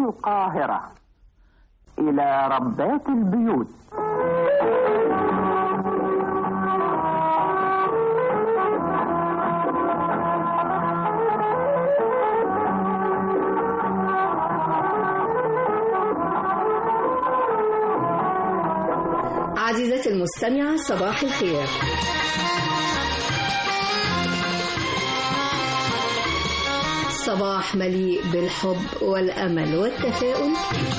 القاهرة إلى ربات البيوت عزيزتي المستمعة صباح الخير صباح مليء بالحب والأمل والتفاؤل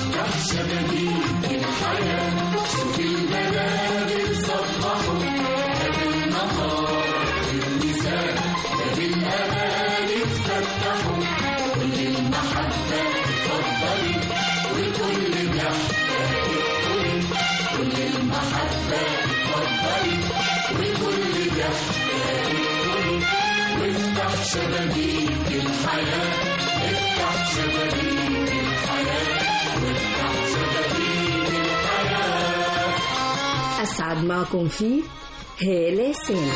أسعد معكم فيه هالة سامي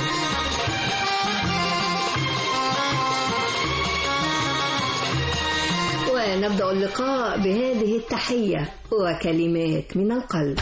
ونبدأ اللقاء بهذه التحية وكلمات من القلب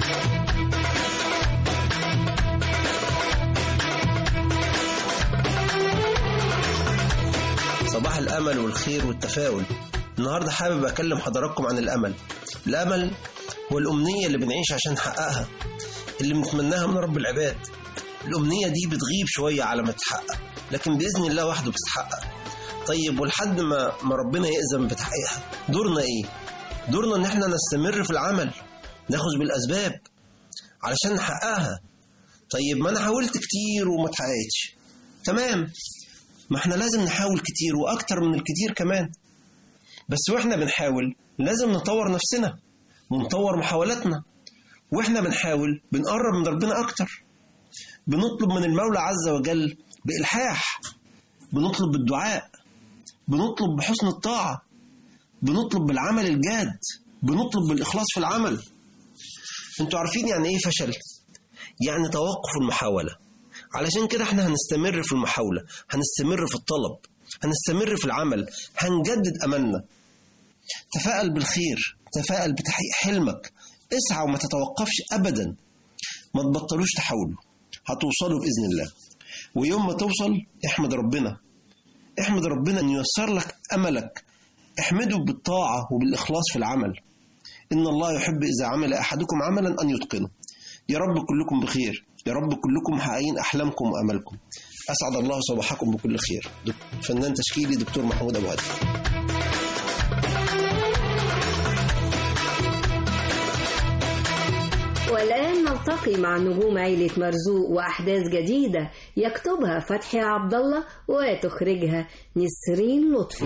صباح الأمل والخير والتفاؤل النهاردة حابب أكلم حضراتكم عن الأمل الأمل هو الأمنية اللي بنعيش عشان نحققها اللي بنتمناها من رب العباد الأمنية دي بتغيب شوية على ما تتحقق لكن بإذن الله وحده بتتحقق طيب ولحد ما ما ربنا يأذن بتحقيقها دورنا إيه؟ دورنا إن إحنا نستمر في العمل ناخذ بالأسباب علشان نحققها طيب ما أنا حاولت كتير وما اتحققتش تمام ما احنا لازم نحاول كتير واكتر من الكتير كمان بس واحنا بنحاول لازم نطور نفسنا ونطور محاولاتنا واحنا بنحاول بنقرب من ربنا اكتر بنطلب من المولى عز وجل بالحاح بنطلب بالدعاء بنطلب بحسن الطاعه بنطلب بالعمل الجاد بنطلب بالاخلاص في العمل انتوا عارفين يعني ايه فشل يعني توقف المحاوله علشان كده احنا هنستمر في المحاولة هنستمر في الطلب هنستمر في العمل هنجدد أملنا تفائل بالخير تفائل بتحقيق حلمك اسعى وما تتوقفش أبدا ما تبطلوش تحاولوا هتوصلوا بإذن الله ويوم ما توصل احمد ربنا احمد ربنا أن ييسر لك أملك احمده بالطاعة وبالإخلاص في العمل إن الله يحب إذا عمل أحدكم عملا أن يتقنه يا رب كلكم بخير يا رب كلكم محققين أحلامكم وأملكم أسعد الله صباحكم بكل خير دك... فنان تشكيلي دكتور محمود أبو هادي والآن نلتقي مع نجوم عيلة مرزوق وأحداث جديدة يكتبها فتحي عبد الله وتخرجها نسرين لطفي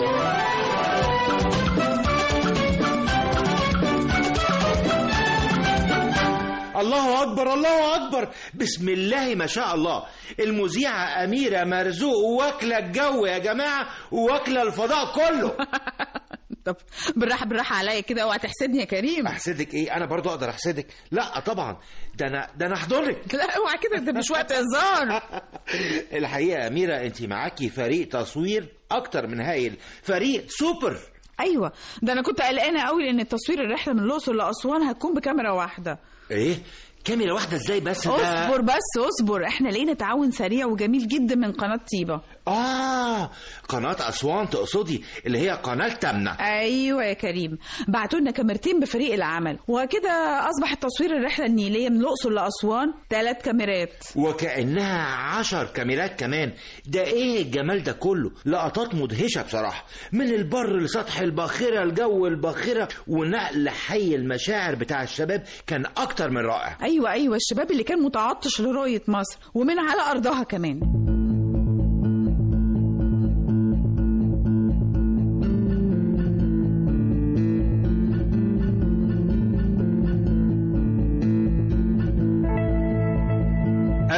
الله اكبر الله اكبر بسم الله ما شاء الله المذيعه اميره مرزوق واكله الجو يا جماعه واكله الفضاء كله طب بالراحه بالراحه عليا كده اوعى تحسدني يا كريم احسدك ايه انا برضو اقدر احسدك لا طبعا ده انا ده انا احضنك لا اوعى كده ده مش وقت هزار الحقيقه يا اميره انت معاكي فريق تصوير اكتر من هايل فريق سوبر ايوه ده انا كنت قلقانه قوي لان التصوير الرحله من الاقصر لاسوان هتكون بكاميرا واحده ايه كاميرا واحده ازاي بس ده اصبر بس اصبر احنا لقينا تعاون سريع وجميل جدا من قناه طيبه اه قناه اسوان تقصدي اللي هي قناه تامنه ايوه يا كريم بعتوا لنا كاميرتين بفريق العمل وكده اصبح التصوير الرحله النيليه من الاقصر لاسوان ثلاث كاميرات وكانها عشر كاميرات كمان ده ايه الجمال ده كله لقطات مدهشه بصراحه من البر لسطح الباخره الجو الباخره ونقل حي المشاعر بتاع الشباب كان اكتر من رائع ايوه ايوه الشباب اللي كان متعطش لرؤيه مصر ومن على ارضها كمان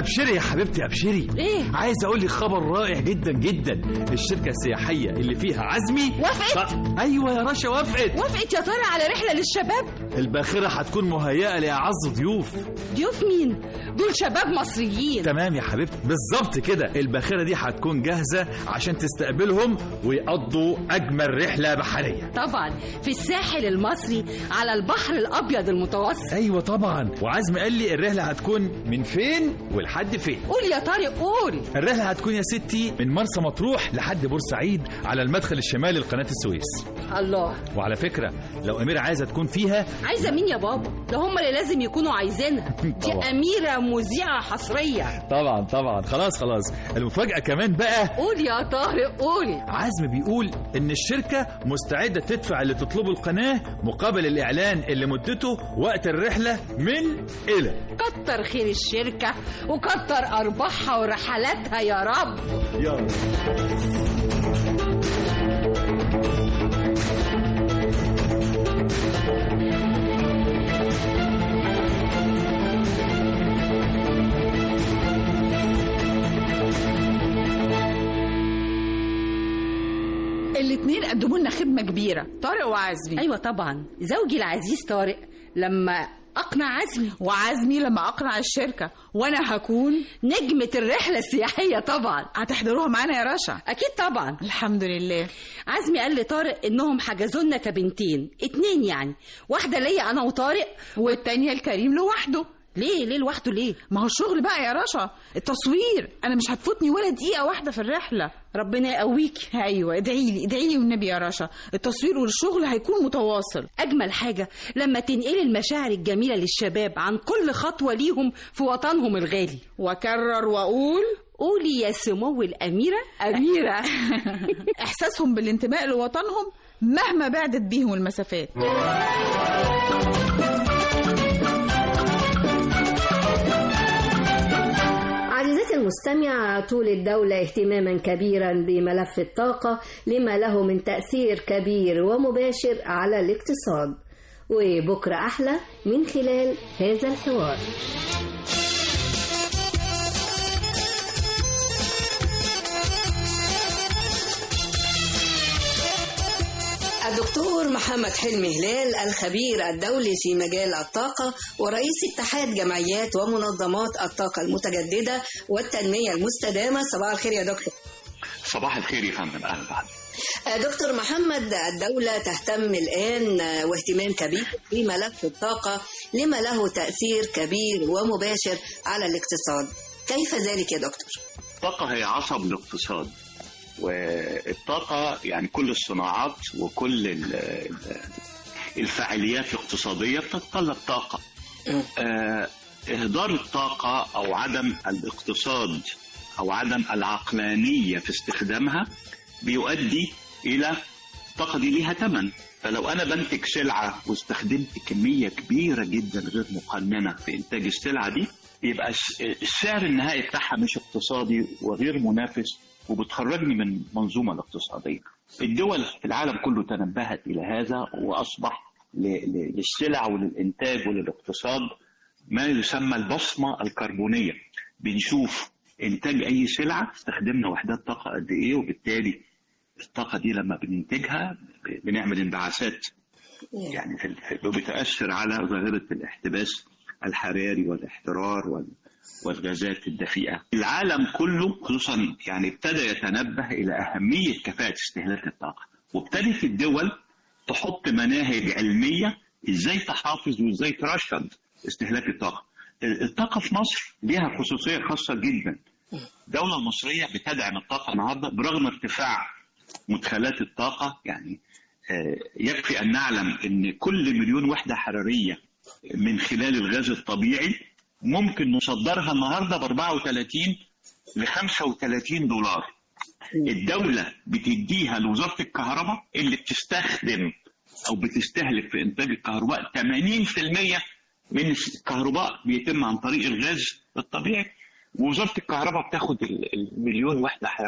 ابشري يا حبيبتي ابشري إيه؟ عايز اقول لك خبر رائع جدا جدا الشركه السياحيه اللي فيها عزمي وافقت؟ ط- ايوه يا رشا وافقت وافقت يا ترى على رحلة للشباب الباخره هتكون مهيئه لاعز ضيوف ضيوف مين دول شباب مصريين تمام يا حبيبتي بالظبط كده الباخره دي هتكون جاهزه عشان تستقبلهم ويقضوا اجمل رحله بحريه طبعا في الساحل المصري على البحر الابيض المتوسط ايوه طبعا وعزم قال لي الرحله هتكون من فين ولحد فين قول يا طارق قول الرحله هتكون يا ستي من مرسى مطروح لحد بورسعيد على المدخل الشمالي لقناه السويس الله وعلى فكره لو اميره عايزه تكون فيها عايزه مين يا بابا ده هم اللي لازم يكونوا عايزينها دي طبعا. اميره مذيعه حصريه طبعا طبعا خلاص خلاص المفاجاه كمان بقى قول يا طارق قول عزم بيقول ان الشركه مستعده تدفع اللي تطلبه القناه مقابل الاعلان اللي مدته وقت الرحله من الى كتر خير الشركه وكتر ارباحها ورحلاتها يا رب يلا الاتنين قدموا لنا خدمة كبيرة طارق وعزمي ايوه طبعا زوجي العزيز طارق لما اقنع عزمي وعزمي لما اقنع الشركة وانا هكون نجمه الرحله السياحيه طبعا هتحضروها معانا يا رشا اكيد طبعا الحمد لله عزمي قال لطارق انهم حجزوا لنا كبنتين اتنين يعني واحده ليا انا وطارق والتانية الكريم لوحده ليه ليه لوحده ليه ما هو الشغل بقى يا رشا التصوير انا مش هتفوتني ولا دقيقة واحدة في الرحلة ربنا يقويك ايوه ادعي لي ادعي لي والنبي يا رشا التصوير والشغل هيكون متواصل أجمل حاجة لما تنقلي المشاعر الجميلة للشباب عن كل خطوة ليهم في وطنهم الغالي واكرر واقول قولي يا سمو الأميرة أميرة احساسهم بالانتماء لوطنهم مهما بعدت بيهم المسافات عزيزتي المستمعة طول الدولة اهتماما كبيرا بملف الطاقة لما له من تأثير كبير ومباشر على الاقتصاد وبكرة أحلى من خلال هذا الحوار الدكتور محمد حلمي هلال الخبير الدولي في مجال الطاقة ورئيس اتحاد جمعيات ومنظمات الطاقة المتجددة والتنمية المستدامة صباح الخير يا دكتور صباح الخير يا فندم اهلا وسهلا دكتور محمد الدولة تهتم الآن واهتمام كبير بملف الطاقة لما له تأثير كبير ومباشر على الاقتصاد كيف ذلك يا دكتور؟ الطاقة هي عصب الاقتصاد والطاقة يعني كل الصناعات وكل ال- ال- الفعاليات الاقتصادية بتتطلب طاقة آه، إهدار الطاقة أو عدم الاقتصاد أو عدم العقلانية في استخدامها بيؤدي إلى الطاقة دي ليها ثمن فلو أنا بنتج سلعة واستخدمت كمية كبيرة جدا غير مقننة في إنتاج السلعة دي يبقى الس- السعر النهائي بتاعها مش اقتصادي وغير منافس وبتخرجني من المنظومة الاقتصادية الدول في العالم كله تنبهت إلى هذا وأصبح ل- ل- للسلع وللإنتاج وللاقتصاد ما يسمى البصمة الكربونية بنشوف إنتاج أي سلعة استخدمنا وحدات طاقة قد إيه وبالتالي الطاقة دي لما بننتجها ب- بنعمل انبعاثات يعني في في- بتأثر على ظاهرة الاحتباس الحراري والاحترار وال- والغازات الدفيئة العالم كله خصوصا يعني ابتدى يتنبه إلى أهمية كفاءة استهلاك الطاقة وابتدت الدول تحط مناهج علمية إزاي تحافظ وإزاي ترشد استهلاك الطاقة الطاقة في مصر ليها خصوصية خاصة جدا الدولة المصرية بتدعم الطاقة النهاردة برغم ارتفاع مدخلات الطاقة يعني آه، يكفي أن نعلم أن كل مليون وحدة حرارية من خلال الغاز الطبيعي ممكن نصدرها النهاردة ب 34 ل 35 دولار الدولة بتديها لوزارة الكهرباء اللي بتستخدم أو بتستهلك في إنتاج الكهرباء 80% من الكهرباء بيتم عن طريق الغاز الطبيعي ووزارة الكهرباء بتاخد ال- المليون وحدة حرارية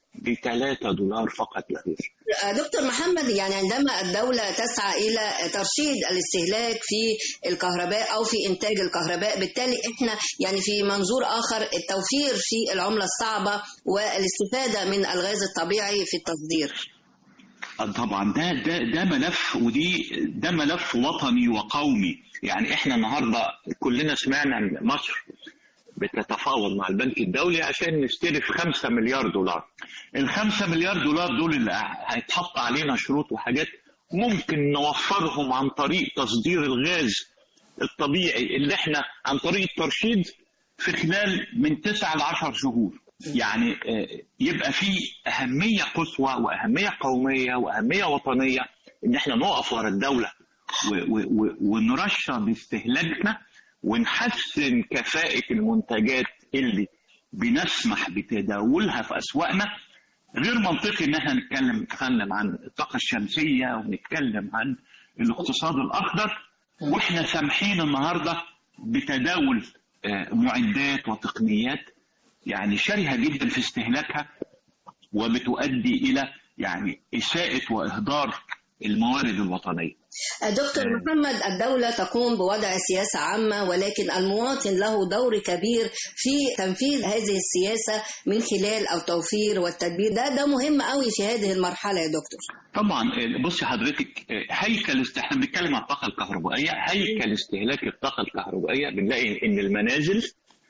ب 3 دولار فقط لا غير دكتور محمد يعني عندما الدولة تسعى إلى ترشيد الاستهلاك في الكهرباء أو في إنتاج الكهرباء بالتالي إحنا يعني في منظور آخر التوفير في العملة الصعبة والاستفادة من الغاز الطبيعي في التصدير طبعا ده ده ده ملف ودي ده ملف وطني وقومي يعني احنا النهارده كلنا سمعنا ان مصر بتتفاوض مع البنك الدولي عشان نستلف 5 مليار دولار ال 5 مليار دولار دول اللي هيتحط علينا شروط وحاجات ممكن نوفرهم عن طريق تصدير الغاز الطبيعي اللي احنا عن طريق الترشيد في خلال من 9 ل 10 شهور يعني يبقى في أهمية قصوى وأهمية قومية وأهمية وطنية إن احنا نقف ورا الدولة ونرشد استهلاكنا ونحسن كفاءة المنتجات اللي بنسمح بتداولها في أسواقنا غير منطقي إن احنا نتكلم نتكلم عن الطاقة الشمسية ونتكلم عن الاقتصاد الأخضر وإحنا سامحين النهاردة بتداول معدات وتقنيات يعني شرهة جدا في استهلاكها وبتؤدي إلى يعني إساءة وإهدار الموارد الوطنية دكتور محمد الدولة تقوم بوضع سياسة عامة ولكن المواطن له دور كبير في تنفيذ هذه السياسة من خلال أو توفير والتدبير ده ده مهم قوي في هذه المرحلة يا دكتور طبعا بصي حضرتك هيكل احنا بنتكلم عن الطاقة الكهربائية هيكل استهلاك الطاقة الكهربائية بنلاقي إن المنازل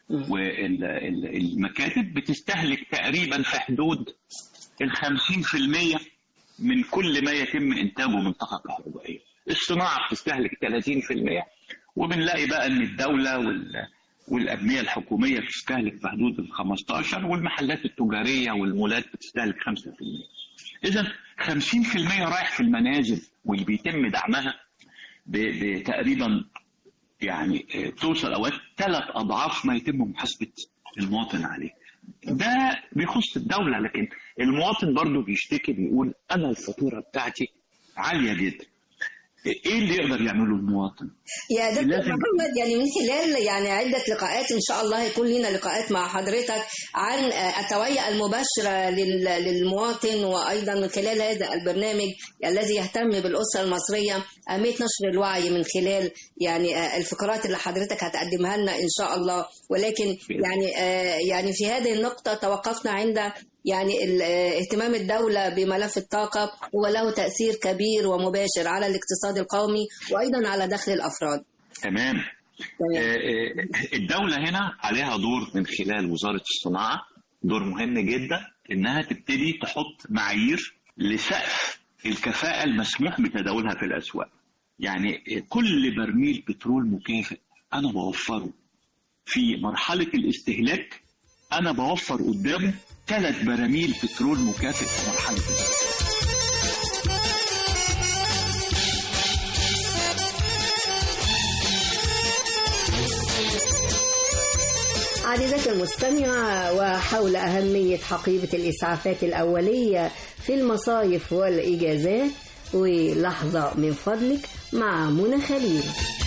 والمكاتب بتستهلك تقريبا في حدود ال 50% من كل ما يتم انتاجه من طاقه كهربائيه. الصناعه بتستهلك 30% وبنلاقي بقى ان الدوله وال والابنيه الحكوميه بتستهلك في حدود ال 15 والمحلات التجاريه والمولات بتستهلك 5%. اذا 50% رايح في المنازل واللي بيتم دعمها بتقريبا يعني توصل اوقات ثلاث اضعاف ما يتم محاسبه المواطن عليه. ده بيخص الدوله لكن المواطن برضه بيشتكي بيقول انا الفاتوره بتاعتي عاليه جدا. ايه اللي يقدر يعمله المواطن؟ يا دكتور محمد يعني من خلال يعني عده لقاءات ان شاء الله هيكون لنا لقاءات مع حضرتك عن التوعيه المباشره للمواطن وايضا من خلال هذا البرنامج الذي يهتم بالاسره المصريه اهميه نشر الوعي من خلال يعني الفقرات اللي حضرتك هتقدمها لنا ان شاء الله ولكن يعني يعني في هذه النقطه توقفنا عند يعني اهتمام الدولة بملف الطاقة هو له تأثير كبير ومباشر على الاقتصاد القومي وأيضا على دخل الأفراد تمام الدولة هنا عليها دور من خلال وزارة الصناعة دور مهم جدا إنها تبتدي تحط معايير لسقف الكفاءة المسموح بتداولها في الأسواق يعني كل برميل بترول مكافئ أنا بوفره في مرحلة الاستهلاك أنا بوفر قدامه ثلاث براميل بترول مكافئ في مرحلة عزيزتي المستمعة وحول أهمية حقيبة الإسعافات الأولية في المصايف والإجازات ولحظة من فضلك مع منى خليل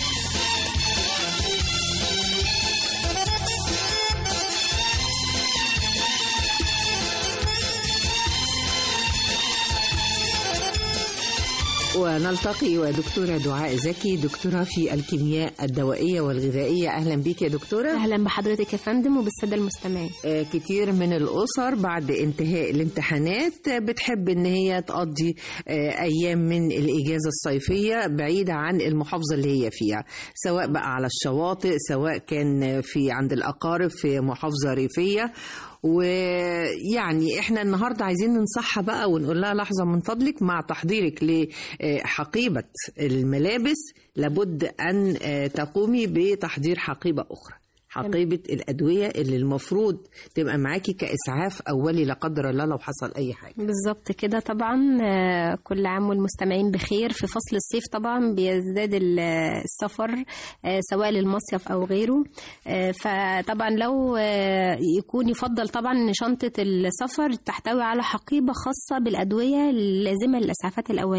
ونلتقي ودكتورة دعاء زكي دكتورة في الكيمياء الدوائية والغذائية أهلا بك يا دكتورة أهلا بحضرتك يا فندم وبالسادة المستمعين آه كتير من الأسر بعد انتهاء الامتحانات بتحب إن هي تقضي آه أيام من الإجازة الصيفية بعيدة عن المحافظة اللي هي فيها سواء بقى على الشواطئ سواء كان في عند الأقارب في محافظة ريفية ويعني احنا النهارده عايزين ننصحها بقى ونقول لها لحظه من فضلك مع تحضيرك لحقيبه الملابس لابد ان تقومي بتحضير حقيبه اخرى حقيبة الأدوية اللي المفروض تبقى معاكي كإسعاف أولي لا قدر الله لو حصل أي حاجة بالظبط كده طبعا كل عام والمستمعين بخير في فصل الصيف طبعا بيزداد السفر سواء للمصيف أو غيره فطبعا لو يكون يفضل طبعا أن شنطة السفر تحتوي على حقيبة خاصة بالأدوية اللازمة للإسعافات الأولية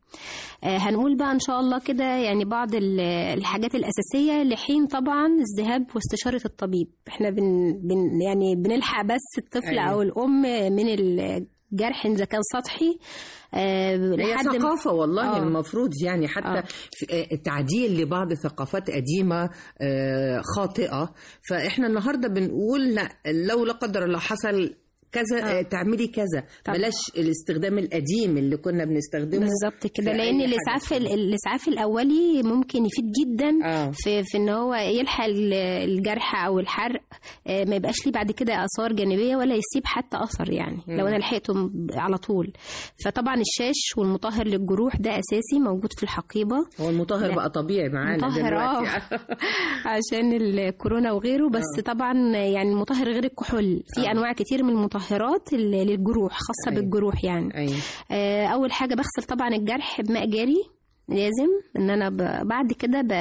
آه، هنقول بقى ان شاء الله كده يعني بعض ال- الحاجات الاساسيه لحين طبعا الذهاب واستشاره الطبيب احنا بن, بن يعني بنلحق بس الطفل أيوة. او الام من الجرح اذا كان سطحي آه، هي لحد ما- ثقافة والله آه. المفروض يعني حتى آه. في آه، تعديل لبعض ثقافات قديمة آه، خاطئة فإحنا النهاردة بنقول لا لو لا قدر الله حصل كذا آه. تعملي كذا طبعا. بلاش الاستخدام القديم اللي كنا بنستخدمه بالظبط كده في لان أي حاجة الاسعاف تانية. الاسعاف الاولي ممكن يفيد جدا آه. في في ان هو يلحق ال- الجرح او الحرق آه، ما يبقاش ليه بعد كده اثار جانبيه ولا يسيب حتى اثر يعني مم. لو انا لحقته م- على طول فطبعا الشاش والمطهر للجروح ده اساسي موجود في الحقيبه هو المطهر لا. بقى طبيعي معانا مطهر دلوقتي اه عشان الكورونا وغيره بس طبعا يعني المطهر غير الكحول في آه. انواع كتير من المطهرات اللي للجروح خاصه أيوة. بالجروح يعني أيوة. آه، اول حاجه بغسل طبعا الجرح بماء جاري لازم ان انا ب... بعد كده ب...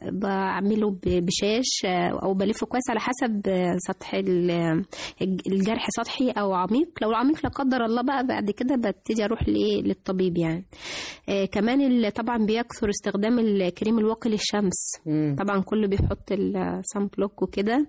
بعمله ب... بشاش آه، او بلفه كويس على حسب آه، سطح ال... الج- الجرح سطحي او عميق لو العميق لا قدر الله بقى بعد كده ببتدي اروح لايه للطبيب يعني آه كمان ال... طبعا بيكثر استخدام الكريم الواقي للشمس مم. طبعا كله بيحط السان بلوك وكده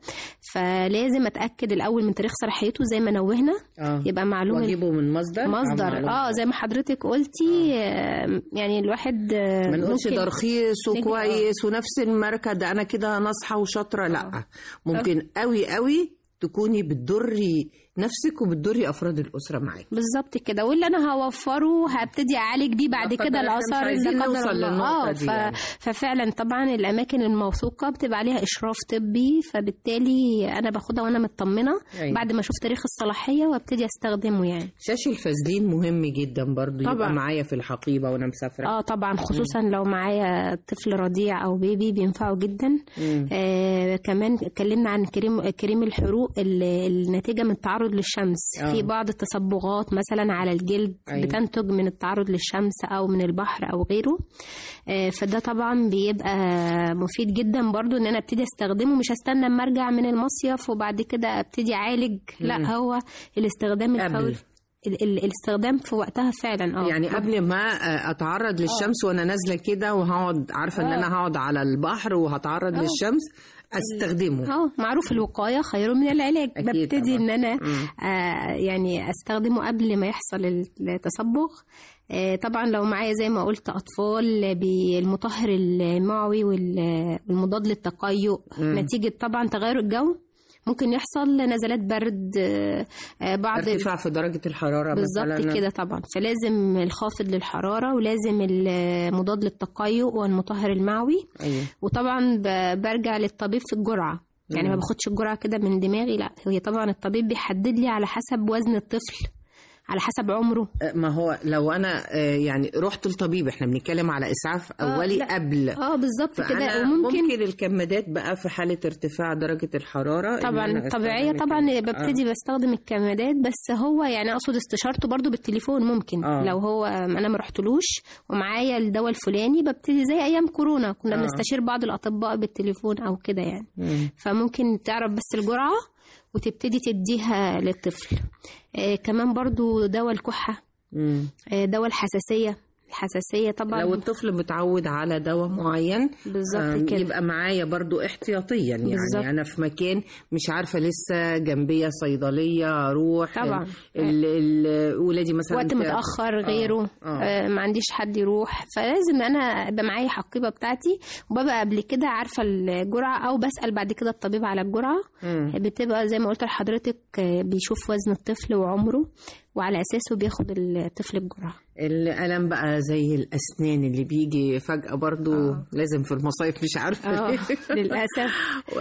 فلازم اتاكد الاول من تاريخ صلاحيته زي ما نوهنا آه. يبقى معلومه واجيبه من مصدر مصدر معلومة. اه زي ما حضرتك قلتي آه، يعني الواحد آه، ما نقولش ممكن- ده رخيص نجي- وكويس ونفس الماركه ده انا كده ناصحه وشاطره لا ممكن قوي قوي تكوني بتضري نفسك وبتضري افراد الاسره معاك بالظبط كده واللي انا هوفره هبتدي اعالج بيه بعد لا كده قدر الله، الاثار إحنا مش اللي عايزين قدر نوصل الله للنقطة اه دي ف... يعني. ففعلا طبعا الاماكن الموثوقه بتبقى عليها اشراف طبي فبالتالي انا باخدها وانا مطمنه أيوة. بعد ما اشوف تاريخ الصلاحيه وابتدي استخدمه يعني شاش الفازلين مهم جدا برضو يبقى طبعا. معايا في الحقيبه وانا مسافره اه طبعا خصوصا لو معايا طفل رضيع او بيبي بينفعوا جدا مم. آه كمان اتكلمنا عن كريم كريم الحروق ال- الناتجه من التعرض للشمس آه. في بعض التصبغات مثلا على الجلد أيوة. بتنتج من التعرض للشمس او من البحر او غيره آه فده طبعا بيبقى مفيد جدا برضو ان انا ابتدي استخدمه مش هستنى اما ارجع من المصيف وبعد كده ابتدي اعالج مم. لا هو الاستخدام قبل. الفوري ال- ال- الاستخدام في وقتها فعلا اه يعني قبل ما اتعرض للشمس وانا نازله كده وهقعد عارفه ان آه. انا هقعد على البحر وهتعرض آه. للشمس استخدمه اه معروف الوقايه خير من العلاج أكيد ببتدي طبعاً. ان انا مم. آه يعني استخدمه قبل ما يحصل التصبغ آه طبعا لو معايا زي ما قلت اطفال بالمطهر المعوي وال- والمضاد للتقيؤ مم. نتيجه طبعا تغير الجو ممكن يحصل نزلات برد آه، آه، بعض ارتفاع في درجه الحراره بالظبط مثلا كده طبعا فلازم الخافض للحراره ولازم المضاد للتقيؤ والمطهر المعوي ايوه وطبعا ب- برجع للطبيب في الجرعه يعني ما مم. باخدش الجرعه كده من دماغي لا هي طبعا الطبيب بيحدد لي على حسب وزن الطفل على حسب عمره ما هو لو انا آه، يعني رحت للطبيب احنا بنتكلم على اسعاف آه، اولي لا. قبل اه بالظبط كده فأنا وممكن ممكن الكمادات بقى في حاله ارتفاع درجه الحراره إن طبعا أنا طبيعية أستخدم طبعا الكمادات. ببتدي بستخدم الكمادات بس هو يعني اقصد استشارته برضو بالتليفون ممكن آه. لو هو انا ما رحتلوش ومعايا الدواء الفلاني ببتدي زي ايام كورونا كنا آه. بنستشير بعض الاطباء بالتليفون او كده يعني مم. فممكن تعرف بس الجرعة وتبتدي تديها للطفل آه كمان برضو دواء الكحة مم. آه دواء الحساسية الحساسية طبعا لو الطفل متعود على دواء معين بالظبط آم، كده. يبقى معايا برضو احتياطيا يعني بالظبط. انا في مكان مش عارفه لسه جنبيه صيدليه اروح طبعا. ال ال ولادي مثلا وقت ت- متأخر غيره آه. آه ما عنديش حد يروح فلازم انا ابقى معايا حقيبة بتاعتي وببقى قبل كده عارفة الجرعة او بسأل بعد كده الطبيب على الجرعة مم. بتبقى زي ما قلت لحضرتك آه، بيشوف وزن الطفل وعمره وعلى اساسه بياخد الطفل الجرعة الألم بقى زي الأسنان اللي بيجي فجأة برضو آه. لازم في المصايف مش عارفة اه ليه. للأسف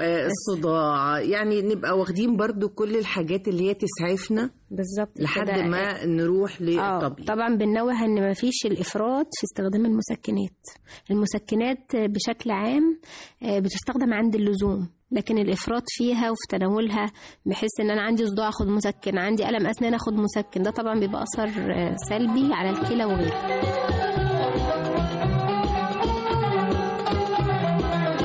الصداع يعني نبقى واخدين برضو كل الحاجات اللي هي تسعفنا بالظبط لحد كده. ما نروح اه للطبيب طبعا بنوه ان ما فيش الافراط في استخدام المسكنات المسكنات بشكل عام آه، بتستخدم عند اللزوم لكن الافراط فيها وفي تناولها بحيث ان انا عندي صداع اخد مسكن عندي الم اسنان اخد مسكن ده طبعا بيبقى اثر آه، سلبي على الكلى وغيره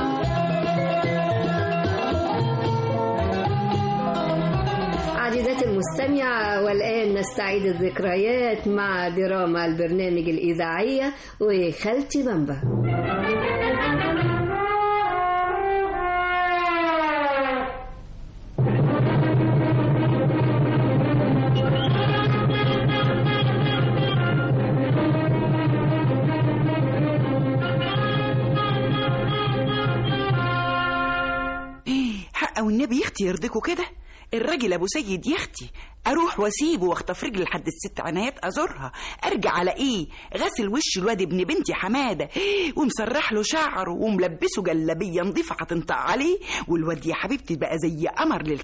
عزيزاتي المستمع والآن نستعيد الذكريات مع دراما البرنامج الإذاعية وخالتي بامبا حق والنبي يختي يرضيكوا كده الراجل ابو سيد يختي اروح واسيبه واخطف رجلي لحد الست عنايات ازورها ارجع الاقيه غسل وش الواد ابن بنتي حماده ومسرح له شعره وملبسه جلابيه نظيفه هتنطق عليه والواد يا حبيبتي بقى زي قمر ليله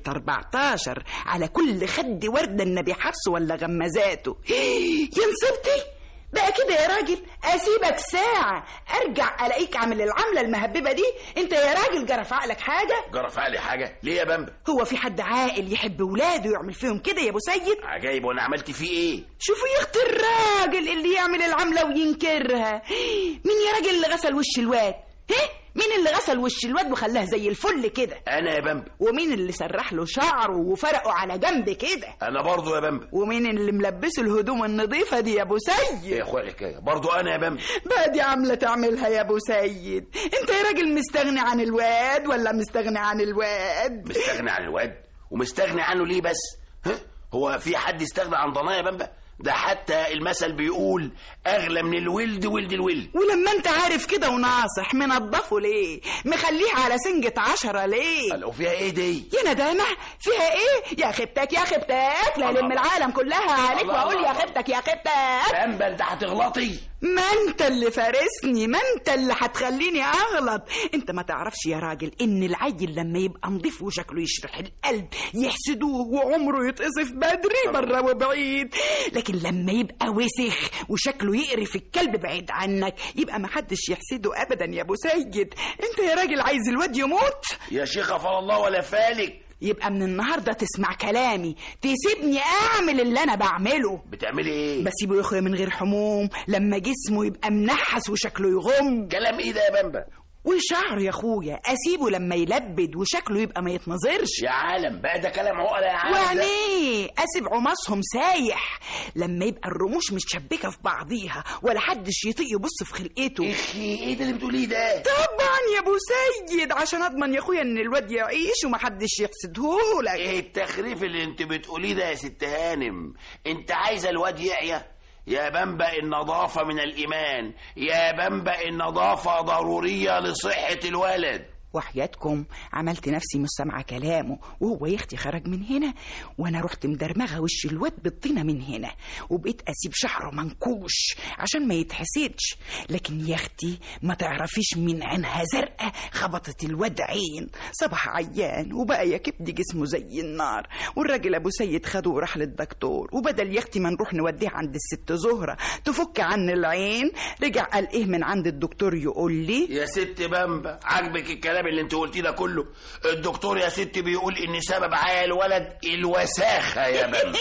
14 على كل خد ورده النبي حفصه ولا غمازاته يا نصيبتي بقى كده يا راجل اسيبك ساعة ارجع الاقيك عامل العملة المهببة دي انت يا راجل جرف عقلك حاجة جرف علي حاجه ليه يا بامبا هو في حد عاقل يحب ولاده يعمل فيهم كده يا ابو سيد عجايب وانا عملت فيه ايه شوفوا يا اخت الراجل اللي يعمل العملة وينكرها مين يا راجل اللي غسل وش الواد ها مين اللي غسل وش الواد وخلاه زي الفل كده انا يا بامبا ومين اللي سرح له شعره وفرقه على جنب كده انا برضو يا بامبا ومين اللي ملبسه الهدوم النظيفة دي يا ابو سيد ايه يا اخويا الحكايه برضو انا يا بامبا بقى دي عاملة تعملها يا ابو سيد انت يا راجل مستغني عن الواد ولا مستغني عن الواد مستغني عن الواد ومستغني عنه ليه بس ها هو في حد يستغنى عن ضنايا يا بامبا ده حتى المثل بيقول اغلى من الولد ولد الولد ولما انت عارف كده وناصح منضفه ليه مخليه على سنجة عشرة ليه لو فيها ايه دي يا ندامة فيها ايه يا خيبتك يا خيبتك لا لم العالم كلها عليك الله واقول الله يا خيبتك يا خيبتك بامبا انت هتغلطي ما انت اللي فارسني ما انت اللي هتخليني اغلط انت ما تعرفش يا راجل ان العيل لما يبقى نضيف وشكله يشرح القلب يحسدوه وعمره يتقصف بدري بره وبعيد لكن لما يبقى وسخ وشكله يقرف الكلب بعيد عنك يبقى ما حدش يحسده ابدا يا ابو سيد انت يا راجل عايز الواد يموت يا شيخة فلا الله ولا فالك يبقى من النهارده تسمع كلامي تسيبني اعمل اللي انا بعمله بتعملي ايه بسيبه يخرج من غير حموم لما جسمه يبقى منحس وشكله يغم كلام ايه ده يا بامبا وشعر يا اخويا اسيبه لما يلبد وشكله يبقى ما يتنظرش يا عالم بقى ده كلام عقله يا عالم ده. وعينيه اسيب عماصهم سايح لما يبقى الرموش متشبكه في بعضيها ولا حدش يطيق يبص في خلقته اخي ايه ده اللي بتقوليه ده طبعا يا ابو سيد عشان اضمن يا اخويا ان الواد يعيش ومحدش يحسدهولك ايه التخريف اللي انت بتقوليه ده يا ست هانم انت عايزه الواد يعيا يا بمبا النظافة من الإيمان يا بمبا النظافة ضرورية لصحة الولد وحياتكم عملت نفسي مش سامعه كلامه وهو يا اختي خرج من هنا وانا رحت مدرمغه وش الواد بالطينه من هنا وبقيت اسيب شعره منكوش عشان ما يتحسدش لكن يا اختي ما تعرفيش من عينها زرقاء خبطت الواد عين صبح عيان وبقى يا كبد جسمه زي النار والراجل ابو سيد خده وراح للدكتور وبدل يا اختي ما نروح نوديه عند الست زهره تفك عن العين رجع قال ايه من عند الدكتور يقول لي يا ست بمبا عاجبك الكلام اللي انت قلتيه ده كله الدكتور يا ست بيقول ان سبب عيا الولد الوساخة يا بمبا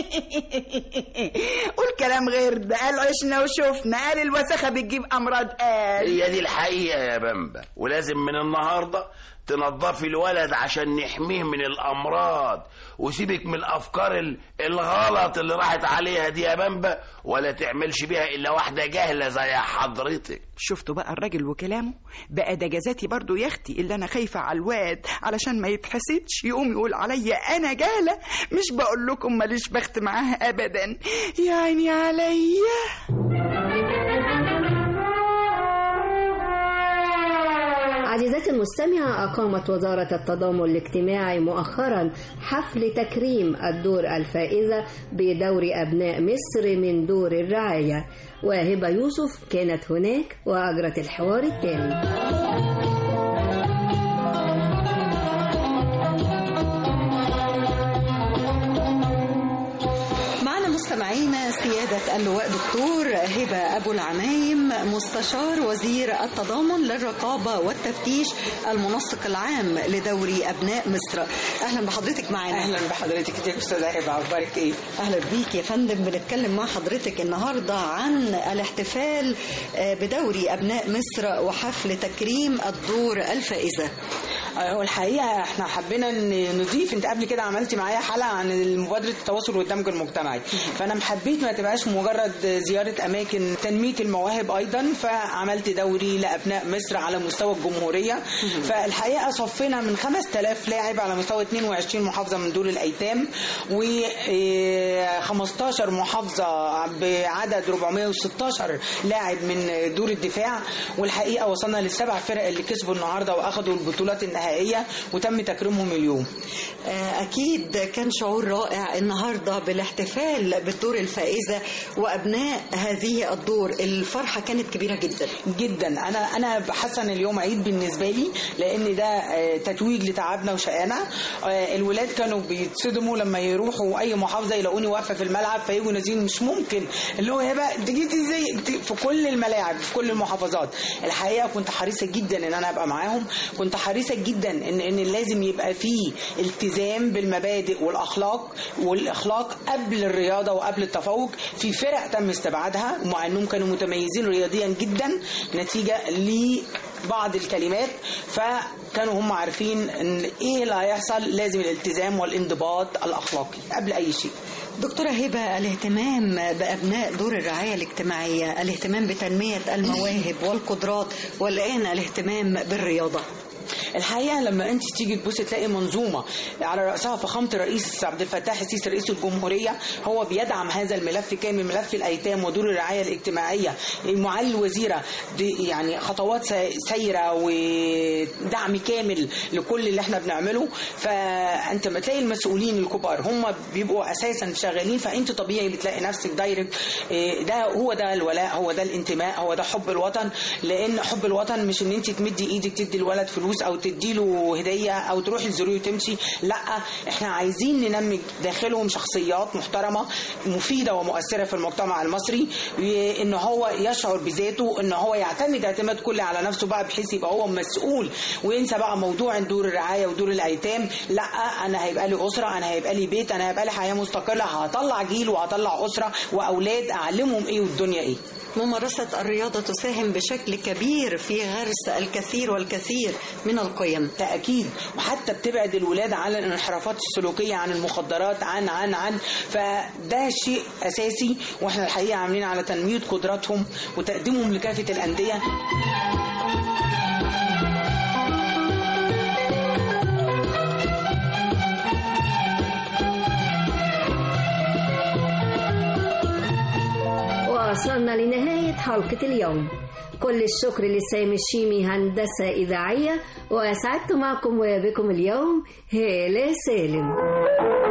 قول كلام غير ده قال عشنا وشفنا قال الوساخة بتجيب أمراض قال هي دي الحقيقة يا بمبا ولازم من النهاردة تنظفي الولد عشان نحميه من الأمراض وسيبك من الأفكار ال- الغلط اللي راحت عليها دي يا بمبا ولا تعملش بيها إلا واحدة جاهلة زي حضرتك شفتوا بقى الراجل وكلامه بقى ده جزاتي برضو يا اختي اللي انا خايفه على الواد علشان ما يتحسدش يقوم يقول عليا انا جاله مش بقول لكم ماليش بخت معاه ابدا يا عيني عليا عزيزتي المستمعة أقامت وزارة التضامن الاجتماعي مؤخرا حفل تكريم الدور الفائزة بدور أبناء مصر من دور الرعاية وهبة يوسف كانت هناك وأجرت الحوار التالي معنا مستمعينا سيادة اللواء دكتور هبة أبو العمايم مستشار وزير التضامن للرقابة والتفتيش المنسق العام لدوري أبناء مصر أهلا بحضرتك معنا اهلا بحضرتك يا استاذه هبه اخبارك ايه أهلا بيك يا فندم بنتكلم مع حضرتك النهاردة عن الاحتفال آه، بدوري أبناء مصر وحفل تكريم الدور الفائزة والحقيقه احنا حبينا ان نضيف انت قبل كده عملتي معايا حلقه عن مبادره التواصل والدمج المجتمعي فانا حبيت ما تبقاش مجرد زياره اماكن تنميه المواهب ايضا فعملت دوري لابناء مصر على مستوى الجمهوريه فالحقيقه صفينا من 5000 لاعب على مستوى 22 محافظه من دور الايتام و 15 محافظه بعدد 416 لاعب من دور الدفاع والحقيقه وصلنا للسبع فرق اللي كسبوا النهارده واخدوا البطولات النهائيه وتم تكريمهم اليوم أكيد كان شعور رائع النهاردة بالاحتفال بالدور الفائزة وأبناء هذه الدور الفرحة كانت كبيرة جدا جدا أنا أنا حاسة إن اليوم عيد بالنسبة لي لأن ده آه، تتويج لتعبنا وشقانا آه، الولاد كانوا بيتصدموا لما يروحوا أي محافظة يلاقوني واقفة في الملعب فيجوا نازلين مش ممكن اللي هو هبه أنت جيتي إزاي أنت في كل الملاعب في كل المحافظات الحقيقة كنت حريصة جدا إن أنا أبقى معاهم كنت حريصة جدا إن إن لازم يبقى فيه التزام بالمبادئ والاخلاق والاخلاق قبل الرياضه وقبل التفوق في فرق تم استبعادها مع انهم كانوا متميزين رياضيا جدا نتيجه لبعض الكلمات فكانوا هم عارفين ان ايه اللي هيحصل لازم الالتزام والانضباط الاخلاقي قبل اي شيء دكتورة هبة الاهتمام بأبناء دور الرعاية الاجتماعية الاهتمام بتنمية المواهب والقدرات والآن الاهتمام بالرياضة الحقيقه لما انت تيجي تبصي تلاقي منظومه على راسها فخامه الرئيس عبد الفتاح السيسي رئيس الجمهوريه هو بيدعم هذا الملف كامل ملف الايتام ودور الرعايه الاجتماعيه معالي الوزيره دي يعني خطوات سا- سايره ودعم كامل لكل اللي احنا بنعمله فانت لما تلاقي المسؤولين الكبار هم بيبقوا اساسا شغالين فانت طبيعي بتلاقي نفسك دايركت إيه، ده هو ده الولاء هو ده الانتماء هو ده حب الوطن لان حب الوطن مش ان انت تمدي ايدك تدي الولد فلوس او تديله هديه او تروحي تزوريه وتمشي لا احنا عايزين ننمي داخلهم شخصيات محترمه مفيده ومؤثره في المجتمع المصري ي- ان هو يشعر بذاته ان هو يعتمد اعتماد كلي على نفسه بقى بحيث يبقى هو مسؤول وينسى بقى موضوع دور الرعايه ودور الايتام لا انا هيبقى لي اسره انا هيبقى لي بيت انا هيبقى لي حياه مستقله هطلع جيل وهطلع اسره واولاد اعلمهم ايه والدنيا ايه ممارسة الرياضة تساهم بشكل كبير في غرس الكثير والكثير من القيم تأكيد وحتى بتبعد الولاد عن الانحرافات السلوكية عن المخدرات عن عن عن فده شيء أساسي وإحنا الحقيقة عاملين على تنمية قدراتهم وتقديمهم لكافة الأندية وصلنا لنهاية حلقة اليوم كل الشكر لسامي الشيمي هندسة إذاعية وأسعدت معكم وبكم اليوم هالة سالم